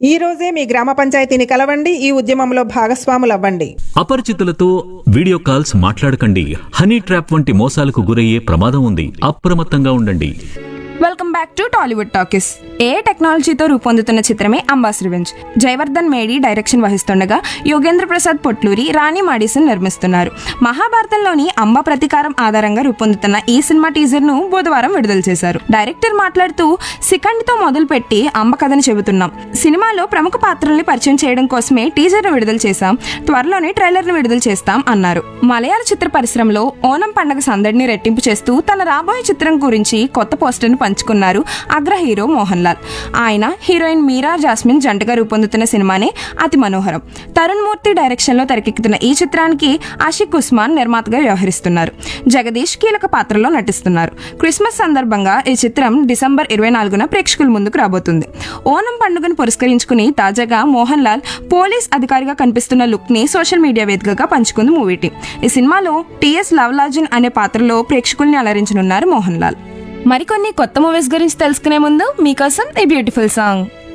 ఈ రోజే మీ గ్రామ పంచాయతీని కలవండి ఈ ఉద్యమంలో భాగస్వాములవ్వండి అపరిచితులతో వీడియో కాల్స్ మాట్లాడకండి హనీ ట్రాప్ వంటి మోసాలకు గురయ్యే ప్రమాదం ఉంది అప్రమత్తంగా ఉండండి welcome back to Tollywood talkies ఏ టెక్నాలజీతో రూపొందుతున్న చిత్రమే అంబాస్ రివెంజ్ జయవర్ధన్ మేడి డైరెక్షన్ వహిస్తుండగా యోగేంద్ర ప్రసాద్ పొట్లూరి రాణి మాడిసన్ నిర్మిస్తున్నారు మహాభారతంలోని అంబ ప్రతీకారం ఆధారంగా రూపొందుతున్న ఈ సినిమా టీజర్ ను బుధవారం విడుదల చేశారు డైరెక్టర్ మాట్లాడుతూ సికండ్ తో మొదలుపెట్టి అంబ కథను చెబుతున్నాం సినిమాలో ప్రముఖ పాత్రల్ని పరిచయం చేయడం కోసమే టీజర్ ను విడుదల చేశాం త్వరలోనే ట్రైలర్ ను విడుదల చేస్తాం అన్నారు మలయాళ చిత్ర పరిశ్రమలో ఓనం పండగ సందడిని రెట్టింపు చేస్తూ తన రాబోయే చిత్రం గురించి కొత్త పోస్టర్ ను పంచుకున్నారు అగ్ర హీరో మోహన్ లాల్ ఆయన హీరోయిన్ మీరా జాస్మిన్ జంటగా రూపొందుతున్న సినిమానే అతి మనోహరం తరుణ్ మూర్తి డైరెక్షన్ లో తెరకెక్కుతున్న ఈ చిత్రానికి ఆషిక్ ఉస్మాన్ నిర్మాతగా వ్యవహరిస్తున్నారు జగదీష్ కీలక పాత్రలో నటిస్తున్నారు క్రిస్మస్ సందర్భంగా ఈ చిత్రం డిసెంబర్ ఇరవై నాలుగున ప్రేక్షకుల ముందుకు రాబోతుంది ఓనం పండుగను పురస్కరించుకుని తాజాగా మోహన్ లాల్ పోలీస్ అధికారిగా కనిపిస్తున్న లుక్ ని సోషల్ మీడియా వేదికగా పంచుకుంది మూవీ టీం ఈ సినిమాలో టిఎస్ లవ్లాజన్ అనే పాత్రలో ప్రేక్షకుల్ని అలరించనున్నారు మోహన్ లాల్ మరికొన్ని కొత్త మూవీస్ గురించి తెలుసుకునే ముందు మీకోసం ఈ బ్యూటిఫుల్ సాంగ్